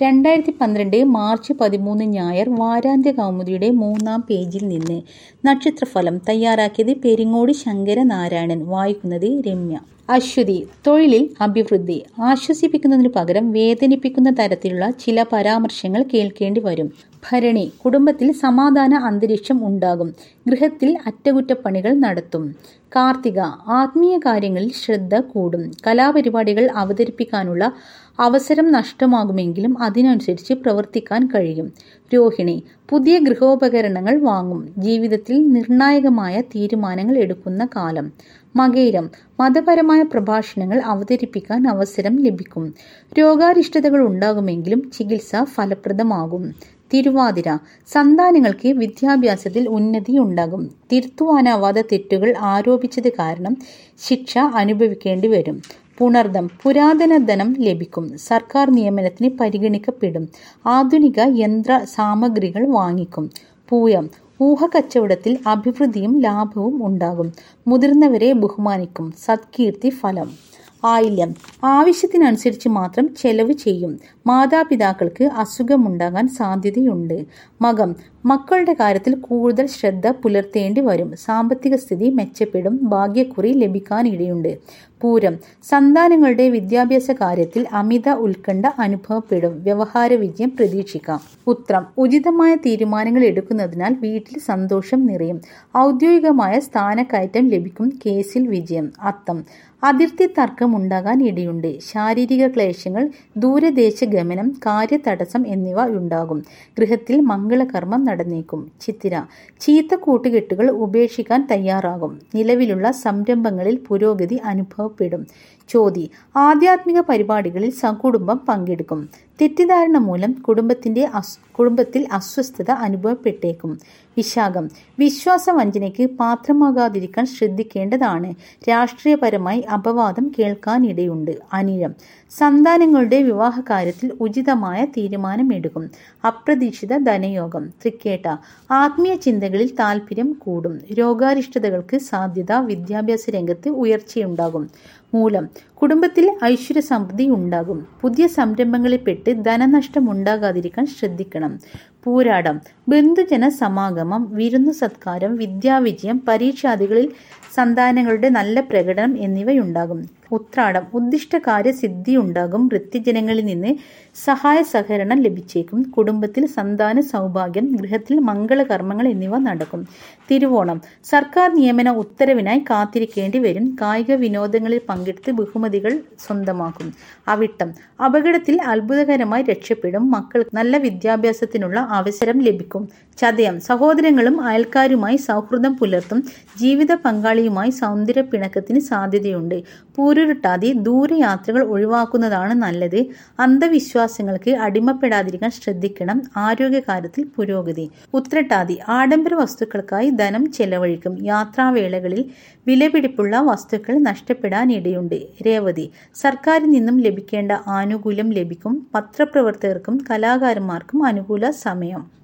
രണ്ടായിരത്തി പന്ത്രണ്ട് മാർച്ച് പതിമൂന്ന് ഞായർ വാരാന്ത്യ കൗമുദിയുടെ മൂന്നാം പേജിൽ നിന്ന് നക്ഷത്രഫലം തയ്യാറാക്കിയത് പെരിങ്ങോട് ശങ്കരനാരായണൻ വായിക്കുന്നത് രമ്യ അശ്വതി തൊഴിലിൽ അഭിവൃദ്ധി ആശ്വസിപ്പിക്കുന്നതിനു പകരം വേദനിപ്പിക്കുന്ന തരത്തിലുള്ള ചില പരാമർശങ്ങൾ കേൾക്കേണ്ടി വരും ഭരണി കുടുംബത്തിൽ സമാധാന അന്തരീക്ഷം ഉണ്ടാകും ഗൃഹത്തിൽ അറ്റകുറ്റപ്പണികൾ നടത്തും കാർത്തിക ആത്മീയ കാര്യങ്ങളിൽ ശ്രദ്ധ കൂടും കലാപരിപാടികൾ അവതരിപ്പിക്കാനുള്ള അവസരം നഷ്ടമാകുമെങ്കിലും അതിനനുസരിച്ച് പ്രവർത്തിക്കാൻ കഴിയും രോഹിണി പുതിയ ഗൃഹോപകരണങ്ങൾ വാങ്ങും ജീവിതത്തിൽ നിർണായകമായ തീരുമാനങ്ങൾ എടുക്കുന്ന കാലം മകയിരം മതപരമായ പ്രഭാഷണങ്ങൾ അവതരിപ്പിക്കാൻ അവസരം ലഭിക്കും രോഗാരിഷ്ടതകൾ ഉണ്ടാകുമെങ്കിലും ചികിത്സ ഫലപ്രദമാകും തിരുവാതിര സന്താനങ്ങൾക്ക് വിദ്യാഭ്യാസത്തിൽ ഉന്നതി ഉണ്ടാകും തിരുത്തുവാനാവാത്ത തെറ്റുകൾ ആരോപിച്ചത് കാരണം ശിക്ഷ അനുഭവിക്കേണ്ടി വരും പുണർദം പുരാതന ധനം ലഭിക്കും സർക്കാർ നിയമനത്തിന് പരിഗണിക്കപ്പെടും ആധുനിക യന്ത്ര സാമഗ്രികൾ വാങ്ങിക്കും പൂയം ഊഹക്കച്ചവടത്തിൽ അഭിവൃദ്ധിയും ലാഭവും ഉണ്ടാകും മുതിർന്നവരെ ബഹുമാനിക്കും സത്കീർത്തി ഫലം ആയില്യം ആവശ്യത്തിനനുസരിച്ച് മാത്രം ചെലവ് ചെയ്യും മാതാപിതാക്കൾക്ക് അസുഖമുണ്ടാകാൻ സാധ്യതയുണ്ട് മകം മക്കളുടെ കാര്യത്തിൽ കൂടുതൽ ശ്രദ്ധ പുലർത്തേണ്ടി വരും സാമ്പത്തിക സ്ഥിതി മെച്ചപ്പെടും ഭാഗ്യക്കുറി ലഭിക്കാനിടയുണ്ട് പൂരം സന്താനങ്ങളുടെ വിദ്യാഭ്യാസ കാര്യത്തിൽ അമിത ഉത്കണ്ഠ അനുഭവപ്പെടും വ്യവഹാര വിജയം പ്രതീക്ഷിക്കാം ഉത്രം ഉചിതമായ തീരുമാനങ്ങൾ എടുക്കുന്നതിനാൽ വീട്ടിൽ സന്തോഷം നിറയും ഔദ്യോഗികമായ സ്ഥാനക്കയറ്റം ലഭിക്കും കേസിൽ വിജയം അത്തം അതിർത്തി തർക്കം ഉണ്ടാകാൻ ഇടയുണ്ട് ശാരീരിക ക്ലേശങ്ങൾ ദൂരദേശ ഗമനം കാര്യതടസ്സം എന്നിവ ഉണ്ടാകും ഗൃഹത്തിൽ മംഗളകർമ്മം നടന്നേക്കും ചിത്തിര ചീത്ത കൂട്ടുകെട്ടുകൾ ഉപേക്ഷിക്കാൻ തയ്യാറാകും നിലവിലുള്ള സംരംഭങ്ങളിൽ പുരോഗതി അനുഭവപ്പെടും ചോതി ആധ്യാത്മിക പരിപാടികളിൽ സകുടുംബം പങ്കെടുക്കും തെറ്റിദ്ധാരണ മൂലം കുടുംബത്തിന്റെ കുടുംബത്തിൽ അസ്വസ്ഥത അനുഭവപ്പെട്ടേക്കും വിശാഖം വിശ്വാസവഞ്ചനയ്ക്ക് പാത്രമാകാതിരിക്കാൻ ശ്രദ്ധിക്കേണ്ടതാണ് രാഷ്ട്രീയപരമായി അപവാദം കേൾക്കാനിടയുണ്ട് അനിഴം സന്താനങ്ങളുടെ വിവാഹ കാര്യത്തിൽ ഉചിതമായ തീരുമാനമെടുക്കും അപ്രതീക്ഷിത ധനയോഗം തൃക്കേട്ട ആത്മീയ ചിന്തകളിൽ താല്പര്യം കൂടും രോഗാരിഷ്ടതകൾക്ക് സാധ്യത വിദ്യാഭ്യാസ രംഗത്ത് ഉയർച്ചയുണ്ടാകും മൂലം കുടുംബത്തിൽ ഐശ്വര്യ സമൃദ്ധി ഉണ്ടാകും പുതിയ സംരംഭങ്ങളിൽപ്പെട്ട് ധനനഷ്ടം ഉണ്ടാകാതിരിക്കാൻ ശ്രദ്ധിക്കണം പൂരാടം ബന്ധുജന സമാഗമം വിരുന്നു സത്കാരം വിദ്യാവിജയം പരീക്ഷാദികളിൽ സന്താനങ്ങളുടെ നല്ല പ്രകടനം എന്നിവയുണ്ടാകും ഉത്രാടം ഉദ്ദിഷ്ട കാര്യസിദ്ധി ഉണ്ടാകും വൃത്തിജനങ്ങളിൽ നിന്ന് സഹായ സഹകരണം ലഭിച്ചേക്കും കുടുംബത്തിൽ സന്താന സൗഭാഗ്യം ഗൃഹത്തിൽ മംഗളകർമ്മങ്ങൾ എന്നിവ നടക്കും തിരുവോണം സർക്കാർ നിയമന ഉത്തരവിനായി കാത്തിരിക്കേണ്ടി വരും കായിക വിനോദങ്ങളിൽ പങ്കെടുത്ത് ബഹുമതികൾ സ്വന്തമാക്കും അവിട്ടം അപകടത്തിൽ അത്ഭുതകരമായി രക്ഷപ്പെടും മക്കൾ നല്ല വിദ്യാഭ്യാസത്തിനുള്ള അവസരം ലഭിക്കും ചതയം സഹോദരങ്ങളും അയൽക്കാരുമായി സൗഹൃദം പുലർത്തും ജീവിത പങ്കാളിയുമായി സൗന്ദര്യ പിണക്കത്തിന് സാധ്യതയുണ്ട് പൂരുരുട്ടാതി ദൂരയാത്രകൾ ഒഴിവാക്കുന്നതാണ് നല്ലത് അന്ധവിശ്വാസങ്ങൾക്ക് അടിമപ്പെടാതിരിക്കാൻ ശ്രദ്ധിക്കണം ആരോഗ്യകാര്യത്തിൽ പുരോഗതി ഉത്രട്ടാതി ആഡംബര വസ്തുക്കൾക്കായി ധനം ചെലവഴിക്കും യാത്രാവേളകളിൽ വിലപിടിപ്പുള്ള വസ്തുക്കൾ നഷ്ടപ്പെടാനിടയുണ്ട് രേവതി സർക്കാരിൽ നിന്നും ലഭിക്കേണ്ട ആനുകൂല്യം ലഭിക്കും പത്രപ്രവർത്തകർക്കും കലാകാരന്മാർക്കും അനുകൂല സമയം